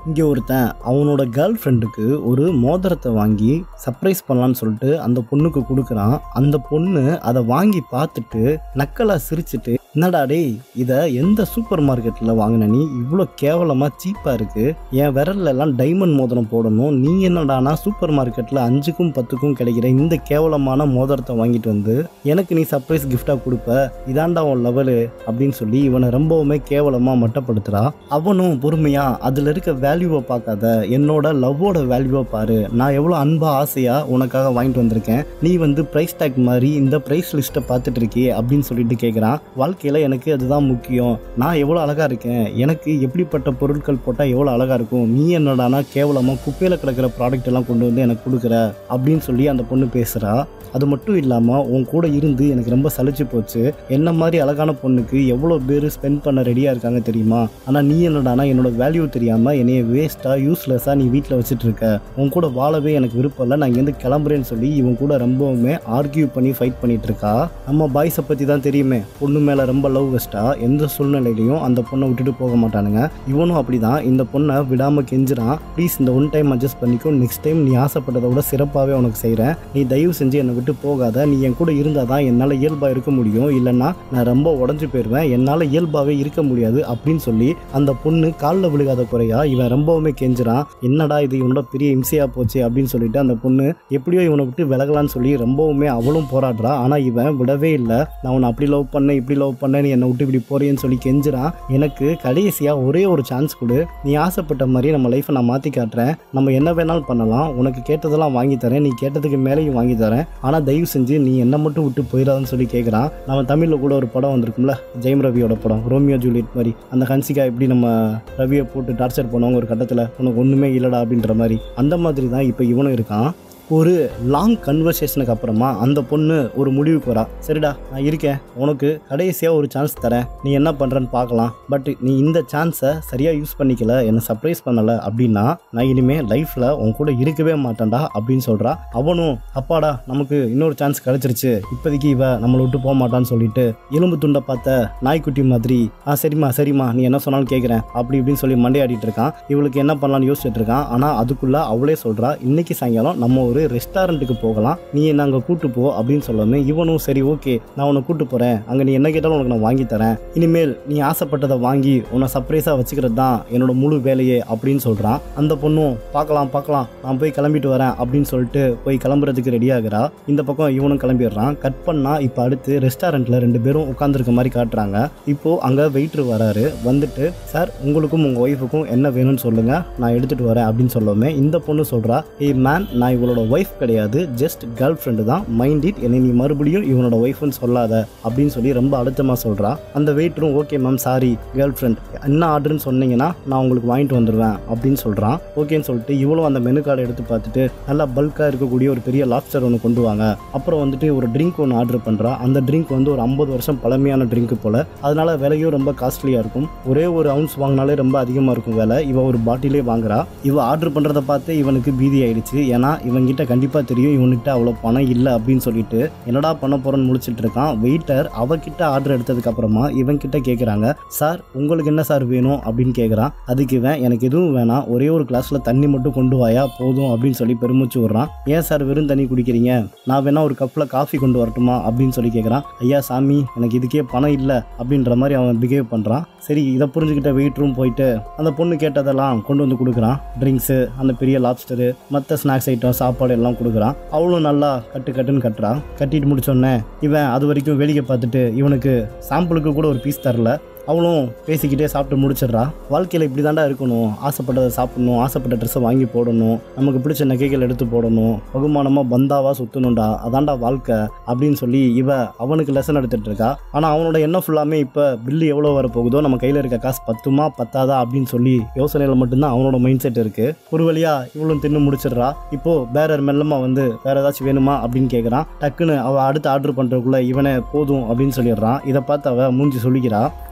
இங்கே ஒருத்தன் அவனோட கேர்ள் ஃப்ரெண்டுக்கு ஒரு மோதிரத்தை வாங்கி சர்ப்ரைஸ் பண்ணலான்னு சொல்லிட்டு அந்த பொண்ணுக்கு கொடுக்குறான் அந்த பொண்ணு அதை வாங்கி பார்த்துட்டு நக்கலாக சிரிச்சிட்டு என்னடா டேய் இதை எந்த சூப்பர் மார்க்கெட்டில் வாங்கின நீ இவ்வளோ கேவலமாக சீப்பாக இருக்குது என் விரல்ல எல்லாம் டைமண்ட் மோதிரம் போடணும் நீ என்னடானா சூப்பர் மார்க்கெட்டில் அஞ்சுக்கும் பத்துக்கும் கிடைக்கிற இந்த கேவலமான மோதிரத்தை வாங்கிட்டு வந்து எனக்கு நீ சர்ப்ரைஸ் கிஃப்டாக கொடுப்ப இதாண்டா உன் லெவலு அப்படின்னு சொல்லி இவனை ரொம்பவுமே கேவலமாக மட்டப்படுத்துறா அவனும் பொறுமையாக அதில் இருக்க வேல்யூவை பார்க்காத என்னோட லவ்வோட வேல்யூவை பாரு நான் எவ்வளோ அன்பா ஆசையாக உனக்காக வாங்கிட்டு வந்திருக்கேன் நீ வந்து ப்ரைஸ் டேக் மாதிரி இந்த ப்ரைஸ் லிஸ்ட்டை பார்த்துட்டு இருக்கியே அப்படின்னு சொல்லிட்டு கேட்குறான் வாழ்க்கையில் எனக்கு அதுதான் முக்கியம் நான் எவ்வளோ அழகாக இருக்கேன் எனக்கு எப்படிப்பட்ட பொருட்கள் போட்டால் எவ்வளோ அழகாக இருக்கும் நீ என்னடானா கேவலமாக குப்பையில் கிடக்கிற ப்ராடக்ட் எல்லாம் கொண்டு வந்து எனக்கு கொடுக்குற அப்படின்னு சொல்லி அந்த பொண்ணு பேசுகிறா அது மட்டும் இல்லாமல் உன் கூட இருந்து எனக்கு ரொம்ப சலிச்சு போச்சு என்ன மாதிரி அழகான பொண்ணுக்கு எவ்வளோ பேர் ஸ்பெண்ட் பண்ண ரெடியாக இருக்காங்க தெரியுமா ஆனால் நீ என்னடானா என்னோட வேல்யூ தெரியாமல் என்னைய வேஸ்ட்டாக யூஸ்லெஸ்ஸாக நீ வீட்டில் வச்சுட்டு இருக்க உன் கூட வாழவே எனக்கு விருப்பம் இல்லை நான் இங்கேருந்து கிளம்புறேன்னு சொல்லி இவன் கூட ரொம்பவுமே ஆர்கியூ பண்ணி ஃபைட் பண்ணிட்டு இருக்கா நம்ம பாய்ஸை பற்றி தான் தெரியுமே பொண்ணு மேலே ரொம்ப லவ் வெஸ்ட்டாக எந்த சூழ்நிலையிலையும் அந்த பொண்ணை விட்டுட்டு போக மாட்டானுங்க இவனும் அப்படி தான் இந்த பொண்ணை விடாமல் கெஞ்சுறான் ப்ளீஸ் இந்த ஒன் டைம் அட்ஜஸ்ட் பண்ணிக்கோ நெக்ஸ்ட் டைம் நீ ஆசைப்பட்டதை விட சிறப்பாகவே உனக்கு செய்கிறேன் நீ தயவு செஞ்சு என்னை விட்டு போகாத நீ என் கூட இருந்தால் தான் என்னால் இயல்பாக இருக்க முடியும் இல்லைன்னா நான் ரொம்ப உடஞ்சி போயிடுவேன் என்னால் இயல்பாகவே இருக்க முடியாது அப்படின்னு சொல்லி அந்த பொண்ணு காலில் விழுகாத குறையா இவன் ரொம்பவுமே கெஞ்சுறான் என்னடா இது இவனோட பெரிய இம்சையாக போச்சு அப்படின்னு சொல்லிட்டு அந்த பொண்ணு எப்படியோ இவனை விட்டு விலகலான்னு சொல்லி ரொம்பவுமே அவளும் போராடுறா ஆனால் இவன் விடவே இல்லை நான் உன்னை அப்படி லவ் பண்ணேன் இப்படி லவ் பண்ணேன் நீ என்னை விட்டு இப்படி போறேன்னு சொல்லி கெஞ்சுறான் எனக்கு கடைசியாக ஒரே ஒரு சான்ஸ் கொடு நீ ஆசைப்பட்ட மாதிரி நம்ம லைஃப்பை நான் மாற்றி காட்டுறேன் நம்ம என்ன வேணாலும் பண்ணலாம் உனக்கு கேட்டதெல்லாம் வாங்கி தரேன் நீ கேட்டதுக்கு மேலேயும் வாங்கி தரேன் ஆனால் தயவு செஞ்சு நீ என்னை மட்டும் விட்டு போயிடாதுன்னு சொல்லி கேட்குறான் நம்ம தமிழில் கூட ஒரு படம் வந்திருக்கும்ல ஜெயம் ரவியோட படம் ரோமியோ ஜூலியட் மாதிரி அந்த ஹன்சிகா எப்படி நம்ம ரவியை போட்டு டார்ச்சர் பண்ணுவாங்க ஒரு கட்டத்தில் உனக்கு ஒன்றுமே இல்லைடா அப்படின்ற மாதிரி அந்த மாதிரி தான் இப்போ இவனும் இருக்கான் ஒரு லாங் கன்வர்சேஷனுக்கு அப்புறமா அந்த பொண்ணு ஒரு முடிவுக்கு வரா சரிடா நான் இருக்கேன் உனக்கு கடைசியாக ஒரு சான்ஸ் தரேன் நீ என்ன பண்ணுறன்னு பார்க்கலாம் பட் நீ இந்த சான்ஸை சரியாக யூஸ் பண்ணிக்கல என்னை சர்ப்ரைஸ் பண்ணலை அப்படின்னா நான் இனிமேல் லைஃப்பில் உன் கூட இருக்கவே மாட்டேன்டா அப்படின்னு சொல்கிறா அவனும் அப்பாடா நமக்கு இன்னொரு சான்ஸ் கிடச்சிருச்சு இப்போதைக்கு இவ நம்மளை விட்டு போக மாட்டான்னு சொல்லிட்டு எலும்பு துண்டை பார்த்த நாய்க்குட்டி மாதிரி ஆ சரிம்மா சரிம்மா நீ என்ன சொன்னாலும் கேட்குறேன் அப்படி இப்படின்னு சொல்லி மண்டையாடிட்டு இருக்கான் இவளுக்கு என்ன பண்ணலாம்னு யோசிச்சுட்டு இருக்கான் ஆனால் அதுக்குள்ள அவளே சொல்கிறா இன்னைக்கு சாயங்காலம் நம்ம ஒரு ரெஸ்டாரண்ட்டுக்கு போகலாம் நீ என்ன அங்கே கூட்டு போ அப்படின்னு சொல்லணும் இவனும் சரி ஓகே நான் உன்னை கூட்டு போகிறேன் அங்கே நீ என்ன கேட்டாலும் உனக்கு நான் வாங்கி தரேன் இனிமேல் நீ ஆசைப்பட்டதை வாங்கி உன்னை சர்ப்ரைஸாக வச்சுக்கிறது தான் என்னோட முழு வேலையே அப்படின்னு சொல்கிறான் அந்த பொண்ணும் பார்க்கலாம் பார்க்கலாம் நான் போய் கிளம்பிட்டு வரேன் அப்படின்னு சொல்லிட்டு போய் கிளம்புறதுக்கு ரெடி ஆகுறா இந்த பக்கம் இவனும் கிளம்பிடுறான் கட் பண்ணா இப்போ அடுத்து ரெஸ்டாரண்ட்டில் ரெண்டு பேரும் உட்காந்துருக்க மாதிரி காட்டுறாங்க இப்போ அங்கே வெயிட்ரு வராரு வந்துட்டு சார் உங்களுக்கும் உங்கள் ஒய்ஃபுக்கும் என்ன வேணும்னு சொல்லுங்க நான் எடுத்துட்டு வரேன் அப்படின்னு சொல்லவுமே இந்த பொண்ணு சொல்றா ஏய் மேன் நான் இவளோட ஒய்ஃப் கிடையாது ஜஸ்ட் கேர்ள் ஃப்ரெண்டு தான் மைண்ட் இட் என்னை நீ மறுபடியும் இவனோட ஒய்ஃப்னு சொல்லாத அப்படின்னு சொல்லி ரொம்ப அழுத்தமாக சொல்றா அந்த வெயிட்டரும் okay ma'am sorry girl friend என்ன ஆர்டர்னு சொன்னீங்கன்னா நான் உங்களுக்கு வாங்கிட்டு வந்துடுவேன் அப்படின்னு சொல்றான் ஓகேன்னு சொல்லிட்டு இவளும் அந்த மெனு கார்டை எடுத்து பார்த்துட்டு நல்லா பல்காக இருக்கக்கூடிய ஒரு பெரிய லாப்ஸ்டர் ஒன்று கொண்டு வாங்க அப்புறம் வந்துட்டு ஒரு ட்ரிங்க் ஒன்று ஆர்டர் பண்ணுறா அந்த ட்ரிங்க் வந்து ஒரு ஐம்பது வருஷம் பழமையான ட்ரிங்க் போல அதனால விலையும் ரொம்ப காஸ்ட்லியாக இருக்கும் ஒரே ஒரு அவுன்ஸ் வாங்கினாலே ரொம்ப அதிகமாக இருக்கும் விலை இவ ஒரு பாட்டிலே வாங்குறா இவ ஆர்டர் பண்ணுறத பார்த்து இவனுக்கு பீதி ஆயிடுச்சு ஏன்னா இவன்கிட்ட கண்டிப்பாக தெரியும் இவன்கிட்ட அவ்வளோ பணம் இல்லை அப்படின்னு சொல்லிட்டு என்னடா பண்ண போறேன்னு முடிச்சிட்டு இருக்கான் வெயிட்டர் அவகிட்ட ஆர்டர் எடுத்ததுக்கு அப்புறமா இவன் கிட்ட கேட்குறாங்க சார் உங்களுக்கு என்ன சார் வேணும் அப்படின்னு கேட்குறான் அதுக்கு இவன் எனக்கு எதுவும் வேணாம் ஒரே ஒரு கிளாஸில் தண்ணி மட்டும் கொண்டு வாயா போதும் அப்படின்னு சொல்லி பெருமூச்சு விடுறான் ஏன் சார் வெறும் தண்ணி குடிக்கிறீங்க நான் வேணா ஒரு கப்பில் காஃபி கொண்டு வரட்டுமா அப்படின்னு சொல்லி கேட்குறான் ஐயா சாமி எனக்கு இதுக்கே பணம் இல்லை அப்படின்ற மாதிரி அவன் பிஹேவ் பண்ணுறான் சரி இதை புரிஞ்சுக்கிட்ட வெயிட்ரும் போயிட்டு அந்த பொண்ணு கேட்டதெல்லாம் கொண்டு வந்து கொடுக்குறான் ட்ரிங்க்ஸு அந்த பெரிய லாப்ஸ்டரு மற்ற ஸ்நாக்ஸ் ஐட்டம் சாப்பாடு எல்லாம் கொடுக்குறான் அவளும் நல்லா கட்டு கட்டுன்னு கட்டுறான் கட்டிட்டு முடிச்சோடனே இவன் அது வரைக்கும் வேடிக்கை பார்த்துட்டு இவனுக்கு சாம்பிளுக்கு கூட ஒரு பீஸ் தரல அவளும் பேசிக்கிட்டே சாப்பிட்டு முடிச்சிடுறா வாழ்க்கையில் இப்படி தாண்டா இருக்கணும் ஆசைப்பட்டதை சாப்பிடணும் ஆசைப்பட்ட ட்ரெஸ்ஸை வாங்கி போடணும் நமக்கு பிடிச்ச நகைகள் எடுத்து போடணும் பகுமானமாக பந்தாவாக சுற்றணும்டா அதான்டா வாழ்க்கை அப்படின்னு சொல்லி இவ அவனுக்கு லெசன் எடுத்துட்டு இருக்கா ஆனால் அவனோட எண்ணம் ஃபுல்லாமே இப்போ பில்லு எவ்வளோ வர போகுதோ நம்ம கையில் இருக்க காசு பத்துமா பத்தாதா அப்படின்னு சொல்லி யோசனையில் மட்டும்தான் அவனோட மைண்ட் செட் இருக்கு ஒரு வழியா இவளும் தின்னு முடிச்சிடுறா இப்போ பேரர் மெல்லமா வந்து வேற ஏதாச்சும் வேணுமா அப்படின்னு கேட்குறான் டக்குன்னு அவள் அடுத்து ஆர்டர் பண்ணுறதுக்குள்ள இவனை போதும் அப்படின்னு சொல்லிடுறான் இதை பார்த்து அவள் மூஞ்சி சொல்லிக்கிறா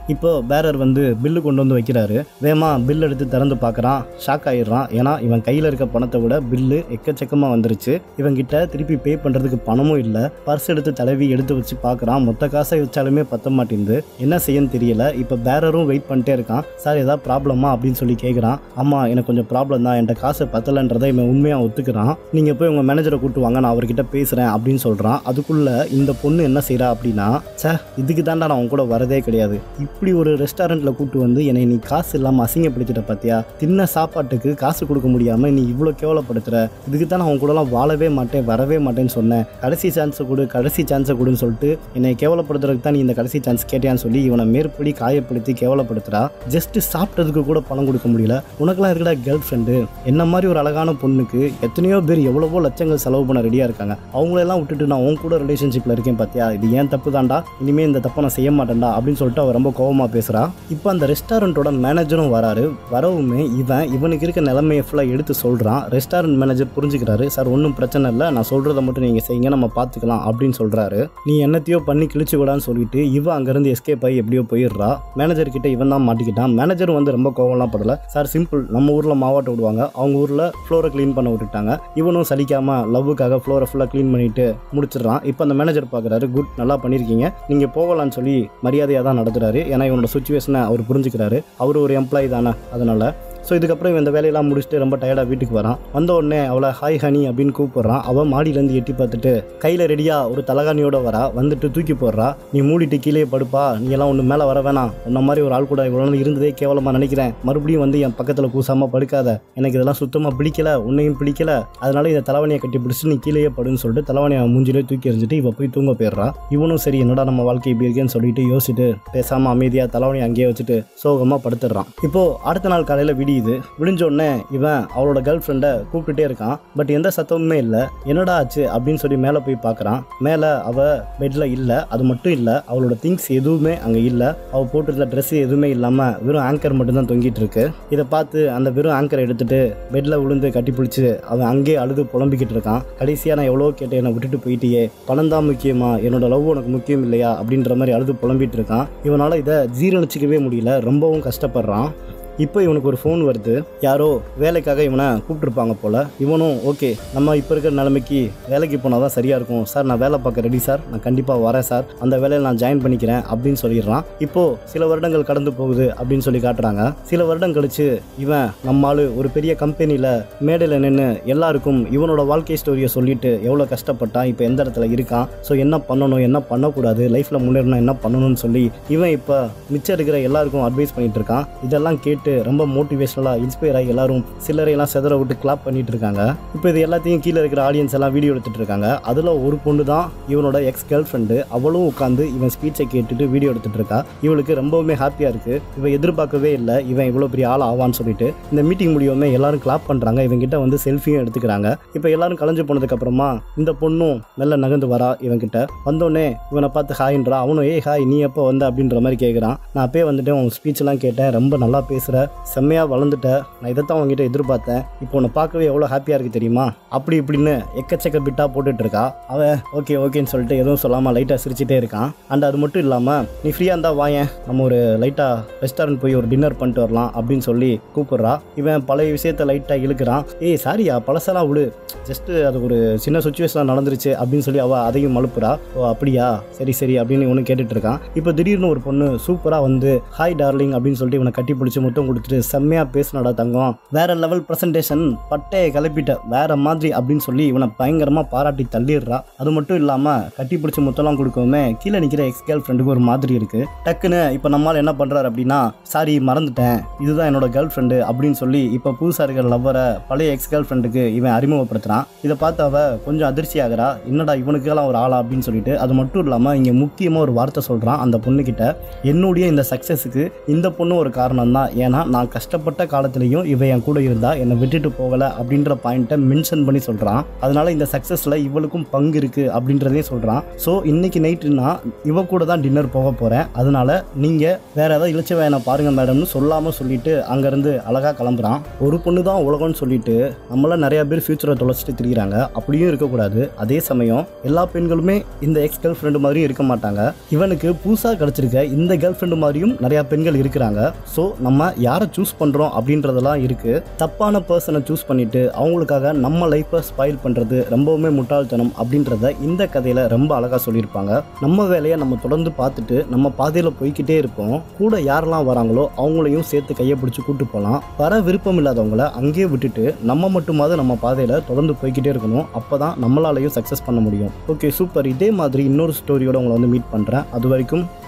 இப்போ பேரர் வந்து பில்லு கொண்டு வந்து வைக்கிறாரு வேமா பில் எடுத்து திறந்து பார்க்குறான் ஷாக் ஆயிடுறான் ஏன்னா இவன் கையில் இருக்க பணத்தை விட பில்லு எக்கச்சக்கமாக வந்துருச்சு இவன் கிட்ட திருப்பி பே பண்ணுறதுக்கு பணமும் இல்லை பர்ஸ் எடுத்து தடவி எடுத்து வச்சு பார்க்குறான் மொத்த காசை வச்சாலுமே பத்த மாட்டேங்குது என்ன செய்யன்னு தெரியல இப்போ பேரரும் வெயிட் பண்ணிட்டே இருக்கான் சார் ஏதாவது ப்ராப்ளமா அப்படின்னு சொல்லி கேட்குறான் ஆமா எனக்கு கொஞ்சம் ப்ராப்ளம் தான் என்கிட்ட காசு பத்தலைன்றதை இவன் உண்மையாக ஒத்துக்கிறான் நீங்கள் போய் உங்கள் மேனேஜரை கூட்டு வாங்க நான் அவர்கிட்ட பேசுகிறேன் அப்படின்னு சொல்கிறான் அதுக்குள்ள இந்த பொண்ணு என்ன செய்கிறா அப்படின்னா சே இதுக்கு தாண்டா நான் உன் கூட வரதே கிடையாது இப்படி ஒரு ரெஸ்டாரண்ட்டில் கூட்டு வந்து என்னை நீ காசு இல்லாமல் அசிங்கப்படுத்திட்ட பார்த்தியா தின்ன சாப்பாட்டுக்கு காசு கொடுக்க முடியாமல் நீ இவ்வளோ கேவலப்படுத்துற இதுக்கு தான் நான் உன் கூடலாம் வாழவே மாட்டேன் வரவே மாட்டேன்னு சொன்னேன் கடைசி சான்ஸை கொடு கடைசி சான்ஸை கொடுன்னு சொல்லிட்டு என்னை கேவலப்படுத்துறதுக்கு தான் நீ இந்த கடைசி சான்ஸ் கேட்டியான்னு சொல்லி இவனை மேற்படி காயப்படுத்தி கேவலப்படுத்துறா ஜஸ்ட் சாப்பிட்டதுக்கு கூட பணம் கொடுக்க முடியல உனக்கெல்லாம் இருக்கடா கேர்ள் ஃப்ரெண்டு என்ன மாதிரி ஒரு அழகான பொண்ணுக்கு எத்தனையோ பேர் எவ்வளவோ லட்சங்கள் செலவு பண்ண ரெடியாக இருக்காங்க அவங்களெல்லாம் விட்டுட்டு நான் உன் கூட ரிலேஷன்ஷிப்பில் இருக்கேன் பார்த்தியா இது ஏன் தப்பு தான்டா இனிமேல் இந்த தப்பை நான் செய்ய மாட்டேன்டா அப்படின்னு சொல்லிட்டு அவ ரொம்ப கோவமாக பேசுகிறா இப்போ அந்த ரெஸ்டாரண்ட்டோட மேனேஜரும் வராரு வரவுமே இவன் இவனுக்கு இருக்க நிலைமையை ஃபுல்லாக எடுத்து சொல்கிறான் ரெஸ்டாரண்ட் மேனேஜர் புரிஞ்சுக்கிறாரு சார் ஒன்றும் பிரச்சனை இல்லை நான் சொல்கிறத மட்டும் நீங்கள் செய்யுங்க நம்ம பார்த்துக்கலாம் அப்படின்னு சொல்கிறாரு நீ என்னத்தையோ பண்ணி கிழிச்சு விடான்னு சொல்லிட்டு இவன் அங்கேருந்து எஸ்கேப் ஆகி எப்படியோ போயிடுறா மேனேஜர் கிட்ட இவன் தான் மாட்டிக்கிட்டான் மேனேஜர் வந்து ரொம்ப கோவம்லாம் படல சார் சிம்பிள் நம்ம ஊரில் மாவாட்ட விடுவாங்க அவங்க ஊரில் ஃப்ளோரை க்ளீன் பண்ண விட்டுட்டாங்க இவனும் சலிக்காமல் லவ்வுக்காக ஃப்ளோரை ஃபுல்லாக க்ளீன் பண்ணிட்டு முடிச்சிடுறான் இப்போ அந்த மேனேஜர் பார்க்குறாரு குட் நல்லா பண்ணியிருக்கீங்க நீங்கள் போகலான்னு சொல்லி மரியாதையாக தான் நடத்துறாரு ஏன்னா இவனோட சுச்சுவேஷனை அவர் புரிஞ்சுக்கிறாரு அவர் ஒரு எம்ப்ளாயி தானே அதனால் ஸோ இதுக்கப்புறம் இவன் இந்த வேலையெல்லாம் முடிச்சுட்டு ரொம்ப டயர்டாக வீட்டுக்கு வரான் வந்த உடனே அவளை ஹாய் ஹனி அப்படின்னு கூப்பிடுறான் அவள் மாடியிலேருந்து எட்டி பார்த்துட்டு கையில் ரெடியாக ஒரு தலகாணியோட வரா வந்துட்டு தூக்கி போடுறா நீ மூடிட்டு கீழே படுப்பா நீ எல்லாம் ஒன்று மேலே வர வேணாம் உன்ன மாதிரி ஒரு ஆள் கூட இவ்வளோ நாள் இருந்ததே கேவலமாக நினைக்கிறேன் மறுபடியும் வந்து என் பக்கத்தில் கூசாமல் படுக்காத எனக்கு இதெல்லாம் சுத்தமாக பிடிக்கல உன்னையும் பிடிக்கல அதனால இந்த தலைவணியை கட்டி பிடிச்சி நீ கீழேயே படுன்னு சொல்லிட்டு தலைவணியை மூஞ்சிலே தூக்கி எறிஞ்சிட்டு இவ போய் தூங்க போயிடுறா இவனும் சரி என்னடா நம்ம வாழ்க்கை இப்படி இருக்கேன்னு சொல்லிட்டு யோசிச்சுட்டு பேசாமல் அமைதியாக தலைவணியை அங்கேயே வச்சுட்டு சோகமாக படுத்துடுறான் இப்போ அடுத்த நாள் காலையில் விடியுது விடிஞ்ச உடனே இவன் அவளோட கேர்ள் ஃப்ரெண்டை கூப்பிட்டுட்டே இருக்கான் பட் எந்த சத்தமுமே இல்லை என்னடா ஆச்சு அப்படின்னு சொல்லி மேலே போய் பார்க்குறான் மேலே அவ பெட்டில் இல்லை அது மட்டும் இல்லை அவளோட திங்ஸ் எதுவுமே அங்கே இல்லை அவள் போட்டிருந்த ட்ரெஸ் எதுவுமே இல்லாமல் வெறும் ஆங்கர் மட்டும்தான் தொங்கிட்டு இருக்கு இதை பார்த்து அந்த வெறும் ஆங்கரை எடுத்துட்டு பெட்டில் விழுந்து கட்டி பிடிச்சி அவன் அங்கேயே அழுது புலம்பிக்கிட்டு இருக்கான் கடைசியாக நான் எவ்வளோ கேட்டேன் என்னை விட்டுட்டு போயிட்டியே பணம் தான் முக்கியமா என்னோட லவ் உனக்கு முக்கியம் இல்லையா அப்படின்ற மாதிரி அழுது புலம்பிட்டு இருக்கான் இவனால் இதை ஜீரணிச்சிக்கவே முடியல ரொம்பவும் கஷ்டப்படுறான் இப்போ இவனுக்கு ஒரு ஃபோன் வருது யாரோ வேலைக்காக இவனை கூப்பிட்டுருப்பாங்க போல் இவனும் ஓகே நம்ம இப்போ இருக்கிற நிலைமைக்கு வேலைக்கு போனால் தான் சரியாக இருக்கும் சார் நான் வேலை பார்க்க ரெடி சார் நான் கண்டிப்பாக வரேன் சார் அந்த வேலையில் நான் ஜாயின் பண்ணிக்கிறேன் அப்படின்னு சொல்லிடுறான் இப்போது சில வருடங்கள் கடந்து போகுது அப்படின்னு சொல்லி காட்டுறாங்க சில வருடம் கழிச்சு இவன் நம்மால் ஒரு பெரிய கம்பெனியில் மேடையில் நின்று எல்லாருக்கும் இவனோட வாழ்க்கை ஸ்டோரியை சொல்லிட்டு எவ்வளோ கஷ்டப்பட்டான் இப்போ எந்த இடத்துல இருக்கான் ஸோ என்ன பண்ணணும் என்ன பண்ணக்கூடாது லைஃப்பில் முன்னேறணும் என்ன பண்ணணும்னு சொல்லி இவன் இப்போ மிச்சம் இருக்கிற எல்லாருக்கும் அட்வைஸ் பண்ணிட்டு இருக்கான் இதெல்லாம் கேட்டு ரொம்ப மோட்டிவேஷனலாக இன்ஸ்பயர் ஆகி எல்லாரும் சில்லறையெல்லாம் செதற விட்டு கிளாப் பண்ணிட்டு இருக்காங்க இப்போ இது எல்லாத்தையும் கீழே இருக்கிற ஆடியன்ஸ் எல்லாம் வீடியோ எடுத்துட்டு இருக்காங்க அதில் ஒரு பொண்ணு தான் இவனோட எக்ஸ் கேர்ள் ஃப்ரெண்டு அவளும் உட்காந்து இவன் ஸ்பீச்சை கேட்டுட்டு வீடியோ எடுத்துட்டு இருக்கா இவளுக்கு ரொம்பவுமே ஹாப்பியாக இருக்கு இவன் எதிர்பார்க்கவே இல்லை இவன் இவ்வளோ பெரிய ஆள் ஆவான்னு சொல்லிட்டு இந்த மீட்டிங் முடியவுமே எல்லாரும் கிளாப் பண்ணுறாங்க இவன் கிட்ட வந்து செல்ஃபியும் எடுத்துக்கிறாங்க இப்போ எல்லாரும் கலைஞ்சு போனதுக்கு அப்புறமா இந்த பொண்ணும் மெல்ல நகர்ந்து வரா இவன் கிட்ட வந்தோடனே இவனை பார்த்து ஹாயின்றா அவனும் ஏய் ஹாய் நீ எப்போ வந்த அப்படின்ற மாதிரி கேட்குறான் நான் அப்பயே வந்துட்டு உன் ஸ்பீச்லாம் கேட்டேன் ரொம்ப நல்லா பேசுகிற செம்மையாக வளர்ந்துட்ட நான் இதைத்தான் உங்ககிட்ட எதிர்பார்த்தேன் இப்போ உன்னை பார்க்கவே எவ்வளோ ஹாப்பியாக இருக்கு தெரியுமா அப்படி இப்படின்னு எக்கச்சக்க பிட்டாக போட்டுட்டு இருக்கா அவன் ஓகே ஓகேன்னு சொல்லிட்டு எதுவும் சொல்லாமல் லைட்டாக சிரிச்சிட்டே இருக்கான் அண்ட் அது மட்டும் இல்லாமல் நீ ஃப்ரீயாக இருந்தால் வாயேன் நம்ம ஒரு லைட்டாக ரெஸ்டாரண்ட் போய் ஒரு டின்னர் பண்ணிட்டு வரலாம் அப்படின்னு சொல்லி கூப்பிடுறா இவன் பழைய விஷயத்த லைட்டாக இழுக்கிறான் ஏய் சாரியா பழசெல்லாம் விடு ஜஸ்ட்டு அது ஒரு சின்ன சுச்சுவேஷன் நடந்துருச்சு அப்படின்னு சொல்லி அவள் அதையும் மழுப்புறா ஓ அப்படியா சரி சரி அப்படின்னு இவனு கேட்டுட்டு இருக்கான் இப்போ திடீர்னு ஒரு பொண்ணு சூப்பராக வந்து ஹாய் டார்லிங் அப்படின்னு சொல்லிட்டு இவனை கட்டி பிடிச்சி முத்தம் கொடுத்துட்டு செம்மையாக பேசினடா தங்கம் வேற லெவல் ப்ரெசன்டேஷன் பட்டையை கிளப்பிட்ட வேற மாதிரி அப்படின்னு சொல்லி இவனை பயங்கரமாக பாராட்டி தள்ளிடுறா அது மட்டும் இல்லாமல் கட்டி பிடிச்சி முத்தம்லாம் கொடுக்கவுமே கீழே நிற்கிற எக்ஸ் கேர்ள் ஃப்ரெண்டுக்கு ஒரு மாதிரி இருக்கு டக்குன்னு இப்போ நம்மால் என்ன பண்ணுறாரு அப்படின்னா சாரி மறந்துட்டேன் இதுதான் என்னோட கேர்ள் ஃப்ரெண்டு அப்படின்னு சொல்லி இப்போ புதுசாக இருக்கிற லவ்வரை பழைய எக்ஸ் கேர்ள் ஃப்ரெண்டுக்கு இவன் அறிமுகப்படுத்துறான் இதை பார்த்து அவ கொஞ்சம் அதிர்ச்சி ஆகிறா என்னடா இவனுக்கெல்லாம் ஒரு ஆளா அப்படின்னு சொல்லிட்டு அது மட்டும் இல்லாமல் இங்கே முக்கியமாக ஒரு வார்த்தை சொல்கிறான் அந்த பொண்ணுக்கிட்ட என்னுடைய இந்த சக்ஸஸுக்கு இந்த பொண்ணு ஒரு காரணம் தான் ஏன்னா ஏன்னா நான் கஷ்டப்பட்ட காலத்துலேயும் இவ என் கூட இருந்தா என்னை விட்டுட்டு போகலை அப்படின்ற பாயிண்ட்டை மென்ஷன் பண்ணி சொல்கிறான் அதனால இந்த சக்ஸஸில் இவளுக்கும் பங்கு இருக்குது அப்படின்றதையும் சொல்கிறான் ஸோ இன்னைக்கு நைட்டு நான் இவ கூட தான் டின்னர் போக போகிறேன் அதனால நீங்கள் வேற ஏதாவது இழிச்ச வேணா பாருங்க மேடம்னு சொல்லாமல் சொல்லிட்டு அங்கேருந்து அழகாக கிளம்புறான் ஒரு பொண்ணு தான் உலகம்னு சொல்லிட்டு நம்மள நிறைய பேர் ஃபியூச்சரை தொலைச்சிட்டு திரியிறாங்க அப்படியும் இருக்கக்கூடாது அதே சமயம் எல்லா பெண்களுமே இந்த எக்ஸ் கேர்ள் ஃப்ரெண்டு மாதிரியும் இருக்க மாட்டாங்க இவனுக்கு புதுசாக கிடச்சிருக்க இந்த கேர்ள் ஃப்ரெண்டு மாதிரியும் நிறைய பெண்கள் இருக்கிறாங்க ஸோ நம்ம யாரை சூஸ் பண்ணுறோம் அப்படின்றதெல்லாம் இருக்குது தப்பான பர்சனை சூஸ் பண்ணிட்டு அவங்களுக்காக நம்ம லைஃப்பை ஸ்பாயில் பண்ணுறது ரொம்பவுமே முட்டாள்தனம் அப்படின்றத இந்த கதையில் ரொம்ப அழகாக சொல்லியிருப்பாங்க நம்ம வேலையை நம்ம தொடர்ந்து பார்த்துட்டு நம்ம பாதையில் போய்க்கிட்டே இருப்போம் கூட யாரெல்லாம் வராங்களோ அவங்களையும் சேர்த்து கையை பிடிச்சி கூட்டு போகலாம் வர விருப்பம் இல்லாதவங்கள அங்கேயே விட்டுட்டு நம்ம மட்டுமாவது நம்ம பாதையில் தொடர்ந்து போய்க்கிட்டே இருக்கணும் அப்போ தான் நம்மளாலையும் சக்ஸஸ் பண்ண முடியும் ஓகே சூப்பர் இதே மாதிரி இன்னொரு ஸ்டோரியோட உங்களை வந்து மீட் பண்ணுறேன் அது வரைக்கும்